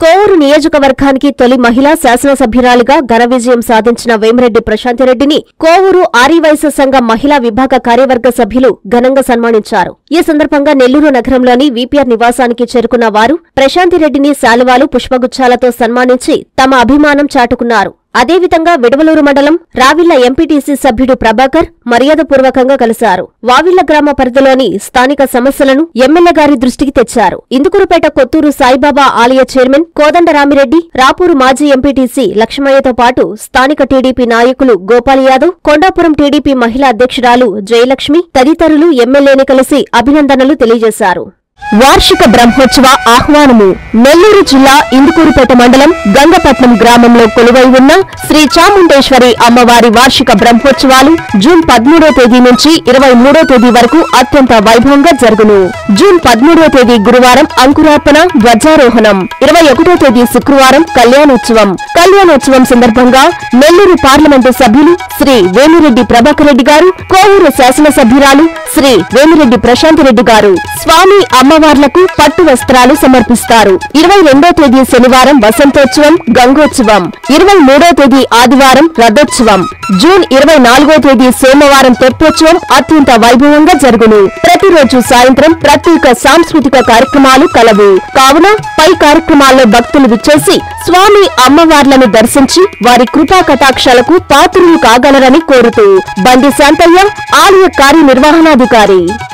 కోవూరు నియోజకవర్గానికి తొలి మహిళా శాసనసభ్యురాలిగా ఘన విజయం సాధించిన వేమిరెడ్డి ప్రశాంతిరెడ్డిని కోవూరు ఆర్యవైశ్య సంఘ మహిళా విభాగ కార్యవర్గ సభ్యులు ఘనంగా సన్మానించారు ఈ సందర్భంగా నెల్లూరు నగరంలోని వీపీఆర్ నివాసానికి చేరుకున్న వారు ప్రశాంతిరెడ్డిని శాలువాలు పుష్పగుచ్చాలతో సన్మానించి తమ అభిమానం చాటుకున్నారు అదేవిధంగా విడవలూరు మండలం రావిళ్ల ఎంపీటీసీ సభ్యుడు ప్రభాకర్ మర్యాదపూర్వకంగా కలిశారు వావిళ్ల గ్రామ పరిధిలోని స్థానిక సమస్యలను ఎమ్మెల్యే గారి దృష్టికి తెచ్చారు ఇందుకూరుపేట కొత్తూరు సాయిబాబా ఆలయ చైర్మన్ కోదండరామిరెడ్డి రాపూరు మాజీ ఎంపీటీసీ లక్ష్మయ్యతో పాటు స్థానిక టీడీపీ నాయకులు గోపాల్ యాదవ్ కొండాపురం టీడీపీ మహిళా అధ్యక్షురాలు జయలక్ష్మి తదితరులు ఎమ్మెల్యేని కలిసి అభినందనలు తెలియజేశారు వార్షిక బ్రహ్మోత్సవ ఆహ్వానము నెల్లూరు జిల్లా ఇందుకూరుపేట మండలం గంగపట్నం గ్రామంలో కొలువై ఉన్న శ్రీ చాముండేశ్వరి అమ్మవారి వార్షిక బ్రహ్మోత్సవాలు జూన్ పదమూడో తేదీ నుంచి ఇరవై మూడో తేదీ వరకు అత్యంత వైభవంగా జరుగును జూన్ పదమూడో తేదీ గురువారం అంకురార్పణ ధ్వజారోహణం ఇరవై ఒకటో తేదీ శుక్రవారం కళ్యాణోత్సవం కళ్యాణోత్సవం సందర్భంగా నెల్లూరు పార్లమెంటు సభ్యులు శ్రీ వేమిరెడ్డి ప్రభాకర్ రెడ్డి గారు కోవూరు శాసనసభ్యురాలు శ్రీ వేమిరెడ్డి ప్రశాంత్ రెడ్డి గారు స్వామి అమ్మవార్లకు పట్టు వస్త్రాలు సమర్పిస్తారు ఇరవై రెండో తేదీ శనివారం వసంతోత్సవం గంగోత్సవం ఇరవై మూడో తేదీ ఆదివారం రథోత్సవం జూన్ ఇరవై నాలుగో తేదీ సోమవారం తెప్పోత్సవం అత్యంత వైభవంగా జరుగును ప్రతిరోజు సాయంత్రం ప్రత్యేక సాంస్కృతిక కార్యక్రమాలు కలవు కావున పై కార్యక్రమాల్లో భక్తులు విచ్చేసి స్వామి అమ్మవార్లను దర్శించి వారి కృపా కటాక్షాలకు పాత్రులు కాగలరని కోరుతూ బండి శాంతయ్య ఆలయ కార్యనిర్వహణాధికారి